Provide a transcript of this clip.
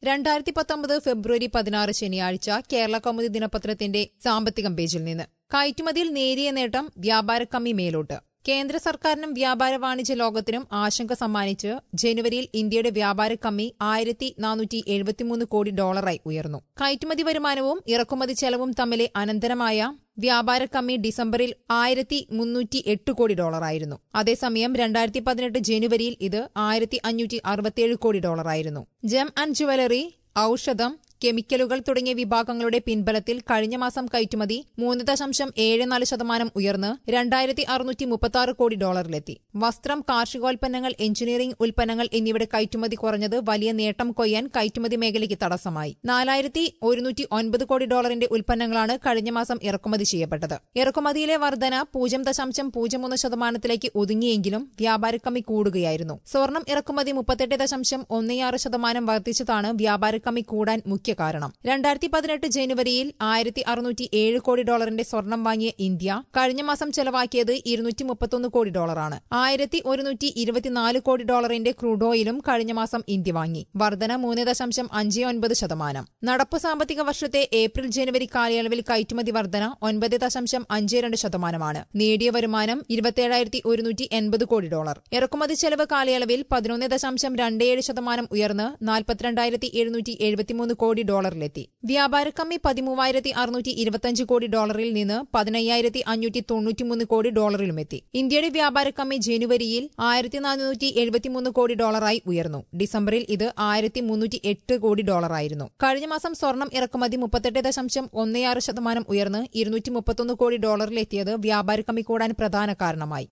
രണ്ടായിരത്തി പത്തൊമ്പത് ഫെബ്രുവരി പതിനാറ് ശനിയാഴ്ച കേരള കൗമുദി ദിനപത്രത്തിന്റെ സാമ്പത്തികം പേജിൽ നിന്ന് കയറ്റുമതിയിൽ നേരിയ നേട്ടം വ്യാപാര കമ്മി മേലോട്ട് കേന്ദ്ര സർക്കാരിനും വ്യാപാര വാണിജ്യ ലോകത്തിനും ആശങ്ക സമ്മാനിച്ച് ജനുവരിയിൽ ഇന്ത്യയുടെ വ്യാപാര കമ്മി ആയിരത്തി നാനൂറ്റി എഴുപത്തിമൂന്ന് കോടി ഡോളറായി ഉയർന്നു കയറ്റുമതി വരുമാനവും ഇറക്കുമതി ചെലവും തമ്മിലെ അനന്തരമായ വ്യാപാര കമ്മി ഡിസംബറിൽ ആയിരത്തി മുന്നൂറ്റി എട്ട് കോടി ഡോളറായിരുന്നു അതേസമയം രണ്ടായിരത്തി പതിനെട്ട് ജനുവരിയിൽ ഇത് ആയിരത്തി അഞ്ഞൂറ്റി അറുപത്തിയേഴ് കോടി ഡോളറായിരുന്നു ജെം ആൻഡ് ജുവലറി ഔഷധം കെമിക്കലുകൾ തുടങ്ങിയ വിഭാഗങ്ങളുടെ പിൻബലത്തിൽ കഴിഞ്ഞ മാസം കയറ്റുമതി മൂന്ന് ദശാംശം ഏഴ് നാല് ശതമാനം ഉയർന്ന് രണ്ടായിരത്തി അറുന്നൂറ്റി മുപ്പത്തി ആറ് കോടി ഡോളറിലെത്തി വസ്ത്രം കാർഷികോൽപ്പന്നങ്ങൾ എഞ്ചിനീയറിംഗ് ഉൽപ്പന്നങ്ങൾ എന്നിവയുടെ കയറ്റുമതി കുറഞ്ഞത് വലിയ നേട്ടം കൊയ്യാൻ കയറ്റുമതി മേഖലയ്ക്ക് തടസ്സമായി നാലായിരത്തി ഒരുന്നൂറ്റി ഒൻപത് കോടി ഡോളറിന്റെ ഉൽപ്പന്നങ്ങളാണ് കഴിഞ്ഞ മാസം ഇറക്കുമതി ചെയ്യപ്പെട്ടത് ഇറക്കുമതിയിലെ വർധന പൂജ്യം ദശാംശം പൂജ്യം മൂന്ന് ശതമാനത്തിലേക്ക് ഒതുങ്ങിയെങ്കിലും വ്യാപാരക്കമ്മി കൂടുകയായിരുന്നു സ്വർണം ഇറക്കുമതി മുപ്പത്തെട്ട് ദശാംശം ഒന്നേയാറ് ശതമാനം വർദ്ധിച്ചതാണ് വ്യാപാരക്കമ്മി കൂടാൻ മുഖ്യ കാരണം രണ്ടായിരത്തി പതിനെട്ട് ജനുവരിയിൽ ആയിരത്തി അറുന്നൂറ്റി ഏഴ് കോടി ഡോളറിന്റെ സ്വർണം വാങ്ങിയ ഇന്ത്യ കഴിഞ്ഞ മാസം ചെലവാക്കിയത് ഇരുന്നൂറ്റി മുപ്പത്തൊന്ന് കോടി ഡോളറാണ് ആയിരത്തി ഒരുന്നൂറ്റി ഇരുപത്തിനാല് കോടി ഡോളറിന്റെ ക്രൂഡ് ഓയിലും കഴിഞ്ഞ മാസം ഇന്ത്യ വാങ്ങി വർധന മൂന്ന് ദശാംശം അഞ്ച് ഒൻപത് ശതമാനം നടപ്പ് സാമ്പത്തിക വർഷത്തെ ഏപ്രിൽ ജനുവരി കാലയളവിൽ കയറ്റുമതി വർധന ഒൻപത് ദശാംശം അഞ്ച് രണ്ട് ശതമാനമാണ് നേടിയ വരുമാനം ഇരുപത്തിയേഴായിരത്തി ഒരുന്നൂറ്റി എൺപത് കോടി ഡോളർ ഇറക്കുമതി ചെലവ് കാലയളവിൽ പതിനൊന്ന് ദശാംശം രണ്ട് ഏഴ് ശതമാനം ഉയർന്ന് നാൽപ്പത്തിരണ്ടായിരത്തി എഴുന്നൂറ്റി എഴുപത്തിമൂന്ന് കോടി ഡോളറിലെത്തി വ്യാപാര കമ്മി പതിമൂവായിരത്തി അറുന്നൂറ്റി ഇരുപത്തിയഞ്ച് കോടി ഡോളറിൽ നിന്ന് പതിനയ്യായിരത്തി അഞ്ഞൂറ്റി തൊണ്ണൂറ്റിമൂന്ന് കോടി ഡോളറിലുമെത്തി ഇന്ത്യയുടെ വ്യാപാര കമ്മി ജനുവരിയിൽ ആയിരത്തി നാനൂറ്റി എഴുപത്തിമൂന്ന് കോടി ഡോളറായി ഉയർന്നു ഡിസംബറിൽ ഇത് ആയിരത്തി മുന്നൂറ്റി എട്ട് കോടി ഡോളറായിരുന്നു കഴിഞ്ഞ മാസം സ്വർണം ഇറക്കുമതി മുപ്പത്തെട്ട് ദശാംശം ഒന്നേയാറ് ശതമാനം ഉയർന്ന് ഇരുന്നൂറ്റി മുപ്പത്തൊന്ന് കോടി ഡോളറിലെത്തിയത് വ്യാപാര കമ്മി കൂടാൻ പ്രധാന കാരണമായി